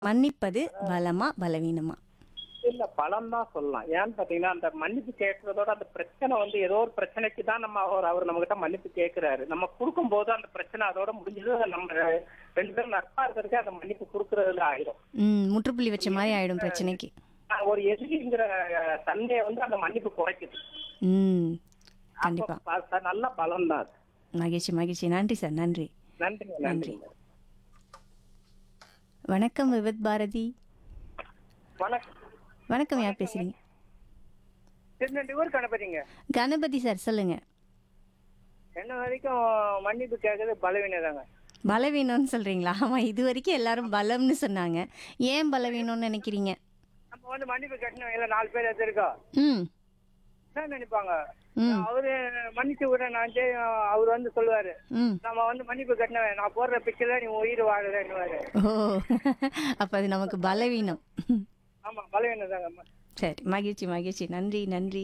மன்னிப்பது பலமா பலவீனமா இல்ல பலம் தான் சொல்லலாம் ஏன்னு பாத்தீங்கன்னா அந்த மன்னிப்பு கேட்கறதோட அந்த பிரச்சனை வந்து ஏதோ ஒரு பிரச்சனைக்கு தான் நம்ம அவர் அவர் நம்ம கிட்ட மன்னிப்பு கேட்கிறாரு நம்ம கொடுக்கும் போது அந்த பிரச்சனை அதோட முடிஞ்சது நம்ம ரெண்டு பேரும் நட்பா இருக்கிறதுக்கு அந்த மன்னிப்பு கொடுக்கறதுல ஆயிடும் ம் முற்றுப்புள்ளி வச்ச மாதிரி ஆயிடும் பிரச்சனைக்கு ஆஹ் ஒரு எதிரிங்கிற தன்மையை வந்து அந்த மன்னிப்பு குறைக்குது ம் கண்டிப்பா அப்ப ப- நல்ல பலம் தான் அது மகிழ்ச்சி மகிழ்ச்சி நன்றி சார் நன்றி நன்றிங்க நன்றிங்க வணக்கம் விவித் பாரதி வணக்கம் வணக்கம் யார் பேசுறீங்க திருநெல்வேலி ஊர் கணபதிங்க கணபதி சார் சொல்லுங்க என்ன வரைக்கும் மன்னிப்பு கேட்கறது பலவீனம் தாங்க பலவீனம்னு சொல்றீங்களா ஆமா இது வரைக்கும் எல்லாரும் பலம்னு சொன்னாங்க ஏன் பலவீனம்னு நினைக்கிறீங்க நம்ம வந்து மன்னிப்பு கேட்டணும் இல்ல நாலு பேர் எடுத்திருக்கோம் ம் என்ன நினைப்பாங்க ம் அவரு மன்னிச்சு விட நான் ஜெய் அவர் வந்து சொல்லுவாரு ம் நம்ம வந்து மன்னிப்பு கட்டினவன் நான் போடுற பிக்சர்ல நீ உயிர் வாழுறேன்னுவாரு ஓ அப்ப அது நமக்கு பலவீனம் ஆமா பலவீனம் தாங்க சரி மகிழ்ச்சி மகிழ்ச்சி நன்றி நன்றி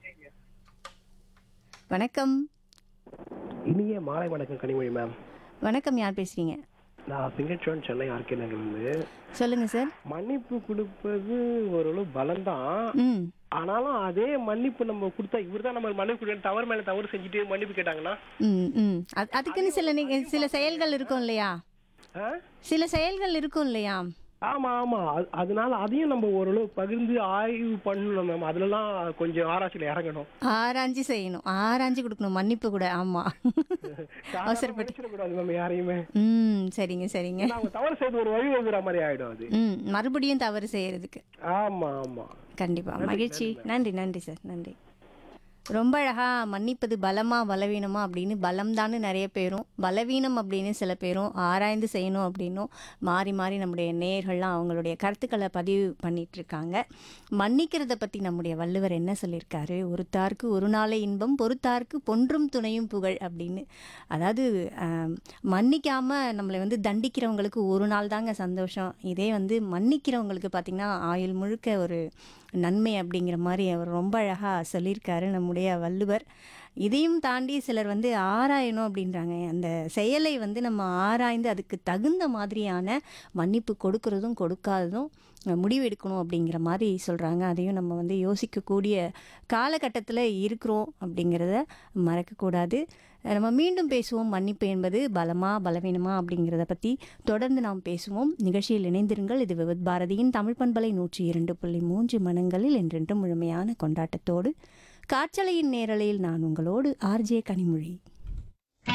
வணக்கம் இனிய மாலை வணக்கம் கனிமொழி மேம் வணக்கம் யார் பேசுறீங்க நான் சிங்கச்சோன் சென்னை ஆர்கே நகர்லேருந்து சொல்லுங்க சார் மன்னிப்பு கொடுப்பது ஓரளவு பலம்தான் ம் ஆனாலும் அதே மன்னிப்பு நம்ம கொடுத்தா இவர் தான் நம்ம மன்னிப்பு கொடுக்க தவறு மேல தவறு செஞ்சுட்டு மன்னிப்பு கேட்டாங்கன்னா ம் ம் அது- அதுக்குன்னு சில நிக- சில செயல்கள் இருக்கும் இல்லையா ஆ? சில செயல்கள் இருக்கும் இல்லையா ஆமா ஆமா அது- அதனால அதையும் நம்ம ஓரளவு பகிர்ந்து ஆய்வு பண்ணணும் மேம் அதுலலாம் கொஞ்சம் ஆராய்ச்சியில இறங்கணும் ஆராய்ஞ்சு செய்யணும் ஆராய்ஞ்சு கொடுக்கணும் மன்னிப்பு கூட ஆமா அவசரப்பட்டு அவசரப்பட்டு மேம் யாரையுமே ம் சரிங்க சரிங்க ஏன்னா அவங்க தவறு செய்து ஒரு வழி வைக்கிற மாதிரி ஆயிடும் அது ம் மறுபடியும் தவறு செய்யறதுக்கு ஆமா ஆமா கண்டிப்பா மகிழ்ச்சி நன்றி நன்றி சார் நன்றி ரொம்ப அழகா மன்னிப்பது பலமா பலவீனமா அப்படின்னு பலம் தானே நிறைய பேரும் பலவீனம் அப்படின்னு சில பேரும் ஆராய்ந்து செய்யணும் அப்படின்னும் மாறி மாறி நம்முடைய நேயர்கள்லாம் அவங்களுடைய கருத்துக்களை பதிவு பண்ணிட்டு இருக்காங்க மன்னிக்கிறத பத்தி நம்முடைய வள்ளுவர் என்ன சொல்லியிருக்காரு ஒருத்தாருக்கு ஒரு நாளை இன்பம் பொறுத்தாருக்கு பொன்றும் துணையும் புகழ் அப்படின்னு அதாவது ஆம், மன்னிக்காம நம்மளை வந்து தண்டிக்கிறவங்களுக்கு ஒரு நாள் தாங்க சந்தோஷம் இதே வந்து மன்னிக்கிறவங்களுக்கு பார்த்திங்கன்னா ஆயுள் முழுக்க ஒரு நன்மை அப்படிங்கிற மாதிரி அவர் ரொம்ப அழகாக சொல்லியிருக்காரு நம்முடைய வள்ளுவர் இதையும் தாண்டி சிலர் வந்து ஆராயணும் அப்படின்றாங்க அந்த செயலை வந்து நம்ம ஆராய்ந்து அதுக்கு தகுந்த மாதிரியான மன்னிப்பு கொடுக்கறதும் கொடுக்காததும் அஹ், முடிவு எடுக்கணும் அப்படிங்கிற மாதிரி சொல்கிறாங்க அதையும் நம்ம வந்து யோசிக்கக்கூடிய காலகட்டத்தில் இருக்கிறோம் அப்படிங்கிறத மறக்கக்கூடாது அஹ், நம்ம மீண்டும் பேசுவோம் மன்னிப்பு என்பது பலமா பலவீனமா அப்படிங்கிறத பற்றி தொடர்ந்து நாம் பேசுவோம் நிகழ்ச்சியில் இணைந்திருங்கள் இது விவித் பாரதியின் தமிழ் பண்பலை நூற்றி இரண்டு புள்ளி மூன்று மனங்களில் என்றென்றும் முழுமையான கொண்டாட்டத்தோடு காற்றலையின் நேரலையில் நான் உங்களோடு ஆர்ஜே கனிமொழி